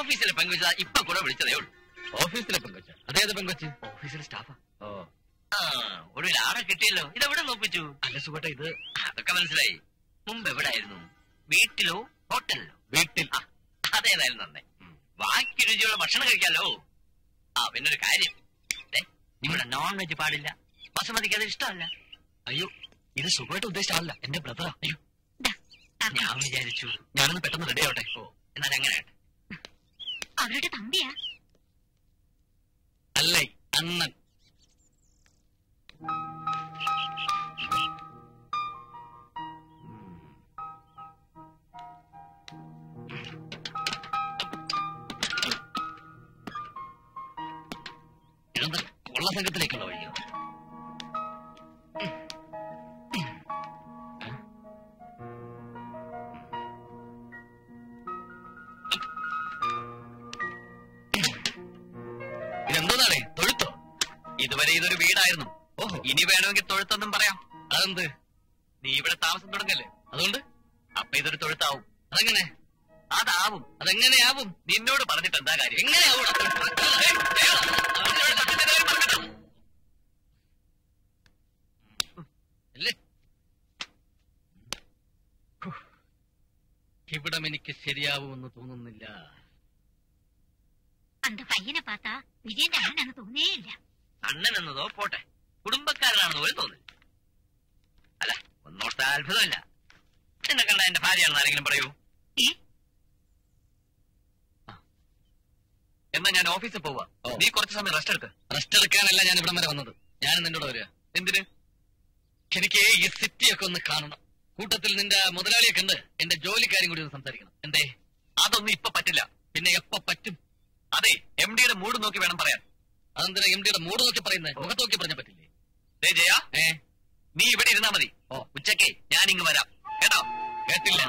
ഓഫീസിലെ പെങ്കുച്ച ഇപ്പൊ കൂടെ വിളിച്ചതേ ഉള്ളൂ ഓഫീസിലെ പെങ്കൊച്ച അതേത് പെങ്കൊച്ച് ഓഫീസിലെ സ്റ്റാഫാ ഓ ആ ഒടുവിൽ ആളെ കിട്ടിയല്ലോ ഇതെവിടെ നോപ്പിച്ചു അല്ല സുഖട്ട ഇത് അതൊക്കെ മനസ്സിലായി മുമ്പ് എവിടായിരുന്നു വീട്ടിലോ ഹോട്ടലിലോ വീട്ടിൽ ആ, അതേതായാലും നന്നേ ബാക്കി രുചിയുള്ള ഭക്ഷണം കഴിക്കാലോ ആ പിന്നൊരു കാര്യം ദേ, ഇവിടെ നോൺ വെജ് പാടില്ല ബസുമതിക്ക് അത് ഇഷ്ടമല്ല അയ്യോ ഇത് സുഖമായിട്ട് ഉദ്ദേശിച്ച ആളല്ല എന്റെ ബ്രദറാ അയ്യോ ഞാൻ വിചാരിച്ചു ഞാനൊന്ന് പെട്ടെന്ന് റെഡി ആവട്ടെ ഓ എന്നാൽ അങ്ങനെ അവരുടെ തമ്പിയാ അല്ലേ അണ്ണൻ ഇതെന്താ കൊള്ള സംഘത്തിലേക്കുള്ള വഴിയോ ഇതെന്തോന്നാണേ തൊഴുത്തോ ഇതുവരെ ഇതൊരു വീടായിരുന്നു ഓഹോ ഇനി വേണമെങ്കിൽ തൊഴുത്തൊന്നും പറയാം അതെന്ത് നീ ഇവിടെ താമസം തുടങ്ങല്ലേ അതുകൊണ്ട് അപ്പൊ ഇതൊരു തൊഴുത്താവും അതെങ്ങനെ അതാവും അതെങ്ങനെയാവും നിന്നോട് പറഞ്ഞിട്ട് എന്താ കാര്യം എങ്ങനെയാവും അല്ലേ ഹു. ഇവിടം എനിക്ക് ശരിയാവുമെന്ന് തോന്നുന്നില്ല அந்த பையனை பார்த்தா விஜயന്റെ அண்ணன் തോന്നേ ഇല്ല അണ്ണൻ എന്നതോ പോട്ടെ കുടുംബക്കാരനാണെന്ന് പോലും തോന്നില്ല അല്ല ഒന്നോർത്ത അത്ഭുതമില്ല എന്നെ കണ്ട എന്റെ ഭാര്യയാണെന്ന് ആരെങ്കിലും പറയൂ ഏ എന്നാ ഞാൻ ഓഫീസിൽ പോവാ ഓ. നീ കുറച്ച് സമയം റെസ്റ്റ് എടുക്ക് റെസ്റ്റ് എടുക്കാനല്ല ഞാൻ ഇവിടം വരെ വന്നത് ഞാൻ നിന്നോട് വരിക എന്തിന് എനിക്ക് ഈ സിറ്റിയൊക്കെ ഒന്ന് കാണണം കൂട്ടത്തിൽ നിന്റെ മുതലാളിയെ കണ്ട് എന്റെ ജോലിക്കാരും കൂടി ഒന്ന് സംസാരിക്കണം എന്തേ അതൊന്നും ഇപ്പൊ പറ്റില്ല പിന്നെ എപ്പോ പറ്റും അതെ എം ഡിയുടെ മൂഡ് നോക്കി വേണം പറയാൻ അതെന്തിനാ എം ഡിയുടെ മൂട് നോക്കി പറയുന്നത് മുഖത്ത് നോക്കി പറഞ്ഞാൽ പറ്റില്ലേ ദേ ജയ ഏ നീ ഇവിടെ ഇരുന്നാ മതി ഓ ഉച്ചക്കേ ഞാൻ ഇങ്ങ് വരാം കേട്ടോ കേട്ടില്ല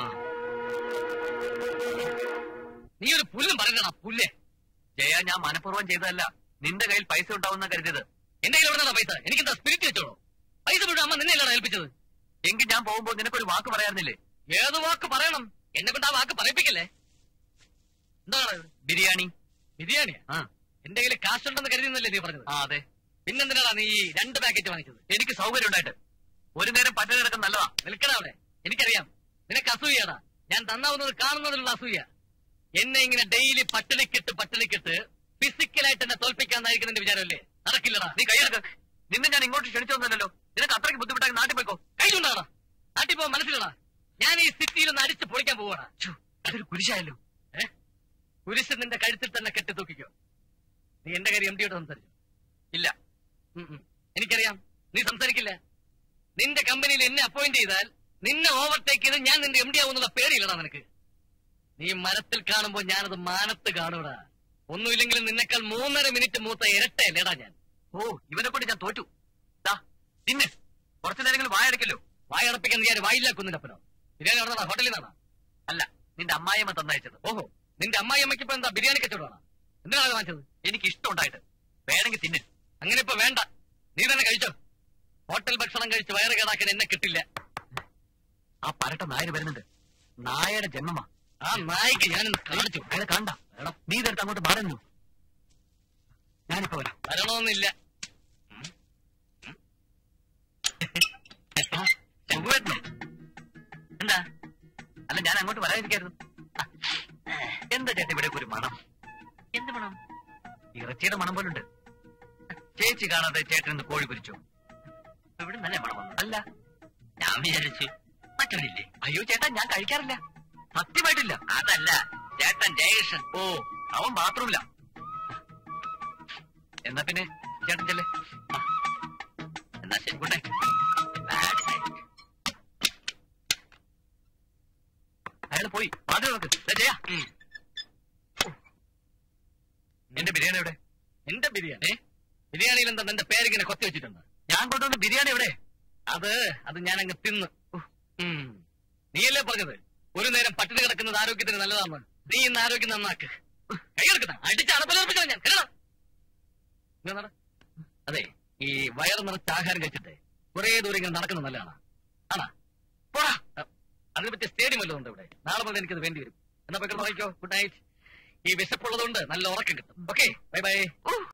നീ ഒരു പുല്ലും പറയണ പുല്ലേ ജയ ഞാൻ മനഃപൂർവ്വം ചെയ്തതല്ല നിന്റെ കയ്യിൽ പൈസ ഉണ്ടാവുന്ന കരുതിയത് എന്റെ കയ്യിൽ എവിടെയാണ് പൈസ എനിക്ക് എന്താ സ്പിരിറ്റ് വെച്ചോളൂ പൈസ മുഴുവൻ അമ്മ നിന്നെയല്ലാണ് ഏൽപ്പിച്ചത് എങ്കിൽ ഞാൻ പോകുമ്പോ നിനക്കൊരു വാക്ക് പറയാറുന്നില്ലേ ഏത് വാക്ക് പറയണം എന്നെ കൊണ്ട് ആ വാക്ക് പറയിപ്പിക്കല്ലേ എന്താണ് ഇത്? ബിരിയാണി ബിരിയാണിയാ ആ എന്റെ കയ്യിൽ കാശുണ്ടെന്ന് കരുതിയെന്നല്ലേ നീ പറഞ്ഞത് ആ അതെ പിന്നെന്തിനാണ് നീ ഈ രണ്ട് പാക്കറ്റ് വാങ്ങിച്ചത് എനിക്ക് സൗകര്യം ഉണ്ടായിട്ട് ഒരു നേരം പട്ടിണി കിടക്കാൻ നല്ലതാ നിൽക്കണ അവിടെ എനിക്കറിയാം നിനക്ക് അസൂയാടാ ഞാൻ തന്നാവുന്നത് കാണുന്നതിലുള്ള അസൂയ എന്നെ ഇങ്ങനെ ഡെയിലി പട്ടിണിക്കിട്ട് പട്ടിണിക്കിട്ട് ഫിസിക്കലായിട്ട് എന്നെ തോൽപ്പിക്കാന്നായിരിക്കും എന്റെ വിചാരമല്ലേ നടക്കില്ലടാ നീ കൈയെടുക്ക നിന്നെ ഞാൻ ഇങ്ങോട്ട് ക്ഷണിച്ചു വന്നല്ലോ നിനക്ക് അത്രയ്ക്ക് ബുദ്ധിമുട്ടായി നാട്ടിൽ പോയിക്കോ കൈകൊണ്ടാടാ നാട്ടിൽ പോകാൻ മനസ്സിലടാ ഞാൻ ഈ സിറ്റിയിൽ ഒന്ന് അടിച്ച് പൊളിക്കാൻ പോവാടാ ഛു, അതൊരു കുരിശായല്ലോ ഏ കുരിശ് നിന്റെ കഴുത്തിൽ തന്നെ കെട്ടി തൂക്കിക്കോ നീ എന്റെ കാര്യം എം ഡിയോട് സംസാരിച്ചു ഇല്ല ഉം ഉം. എനിക്കറിയാം നീ സംസാരിക്കില്ല നിന്റെ കമ്പനിയിൽ എന്നെ അപ്പോയിന്റ് ചെയ്താൽ നിന്നെ ഓവർടേക്ക് ചെയ്ത് ഞാൻ നിന്റെ എം ഡി ആവുന്നുള്ള പേടിയില്ലടാ നിനക്ക് നീ മരത്തിൽ കാണുമ്പോ ഞാനത് മാനത്ത് കാണൂടാ ഒന്നുമില്ലെങ്കിലും നിന്നെക്കാൾ മൂന്നര മിനിറ്റ് മൂത്ത ഇരട്ടയല്ലേടാ ഞാൻ ഓ ഇവനെ കൊണ്ട് ഞാൻ തോറ്റു ദാ, തിന്ന് കുറച്ചു നേരങ്ങളിൽ വായടക്കല്ലോ വായടപ്പിക്കാൻ ഞാൻ വായില്ല കുന്നിനപ്പനോ ബിരിയാണി നടന്നടാ ഹോട്ടലിൽ നിന്നാ അല്ല നിന്റെ അമ്മായിയമ്മ തന്നയച്ചത് ഓഹോ നിന്റെ അമ്മായി അമ്മയ്ക്ക് ഇപ്പൊ എന്താ ബിരിയാണി കച്ചവടമാണ് എന്തിനാണ് അത് വാങ്ങിച്ചത് എനിക്ക് ഇഷ്ടമുണ്ടായിട്ട് വേണമെങ്കിൽ തിന്ന് അങ്ങനെ ഇപ്പൊ വേണ്ട നീ തന്നെ കഴിച്ചോ ഹോട്ടൽ ഭക്ഷണം കഴിച്ച് വയറ് കേടാക്കാൻ എന്നെ കിട്ടില്ല ആ പരട്ട നായര് വരുന്നുണ്ട് നായയുടെ ജന്മമാ ആ നായിക്ക് ഞാനിന്ന് കാണിച്ചു അയാളെ കണ്ട വേണം നീ ഇതെടുത്ത് അങ്ങോട്ട് മാറുന്നു ഞാനിപ്പോ വരാം വരണമൊന്നുമില്ല ആ, സുഖമായിരുന്നോ? എന്താ അല്ല ഞാൻ അങ്ങോട്ട് വരാതിരിക്കായിരുന്നു ആ, എന്താ ചേട്ടാ ഇവിടെ ഒരു മണം എന്ത് മണം ഇറച്ചിയുടെ മണം പോലുണ്ട് ചേച്ചി കാണാതെ ചേട്ടൻ ഇന്ന് കോഴി പൊരിച്ചു ഇവിടെ നല്ല മണം വന്നു അല്ല ഞാൻ വിചാരിച്ചു മറ്റൊരില്ലേ അയ്യോ ചേട്ടാ ഞാൻ കഴിക്കാറില്ല സത്യമായിട്ടില്ല അതല്ല ചേട്ടൻ ജയകൃഷ്ണൻ ഓ അവൻ ബാത്റൂമില്ല എന്നാ പിന്നെ ചേട്ടൻ ചെല്ലേ ആ. എന്നാ ശരി ഗുഡ് നൈറ്റ് ബാഡ് നൈറ്റ് അയാൾ പോയി വാതിൽ നോക്ക് ദേ ജയ എന്റെ ബിരിയാണി എവിടെ എന്റെ ബിരിയാണി ബിരിയാണിയിൽ എന്താ നിന്റെ പേരിങ്ങനെ കൊത്തി വെച്ചിട്ടുണ്ട് ഞാൻ കൊണ്ടുവന്ന ബിരിയാണി എവിടെ അത് അത് ഞാൻ അങ്ങ് തിന്ന് ഉഹ്. ഉം. നീയല്ലേ പറഞ്ഞത് ഒരു നേരം പട്ടിണി കിടക്കുന്നത് ആരോഗ്യത്തിന് നല്ലതാണ് നീ ഇന്ന് ആരോഗ്യം നന്നാക്ക് കൈയെടുക്കുന്ന അടിച്ച് അടപ്പിലർപ്പിക്കണം ഞാൻ കേട്ടോ ഇങ്ങ് നട. അതെ ഈ വയറ് നിറച്ച് ആഹാരം കഴിച്ചിട്ട് കുറെ ദൂരം ഇങ്ങനെ നടക്കുന്നത് നല്ലതാണ് ആണാ പോടാ അ, അതിനെ പറ്റിയ സ്റ്റേഡിയം വല്ലതും ഉണ്ട് ഇവിടെ നാളെ മുതൽ എനിക്കത് വേണ്ടി വരും എന്നാ പോയി നോക്കിക്കോ ഗുഡ് നൈറ്റ് ഈ വിശപ്പുള്ളതുകൊണ്ട് നല്ല ഉറക്കം കിട്ടും ഓക്കെ ബൈ ബൈ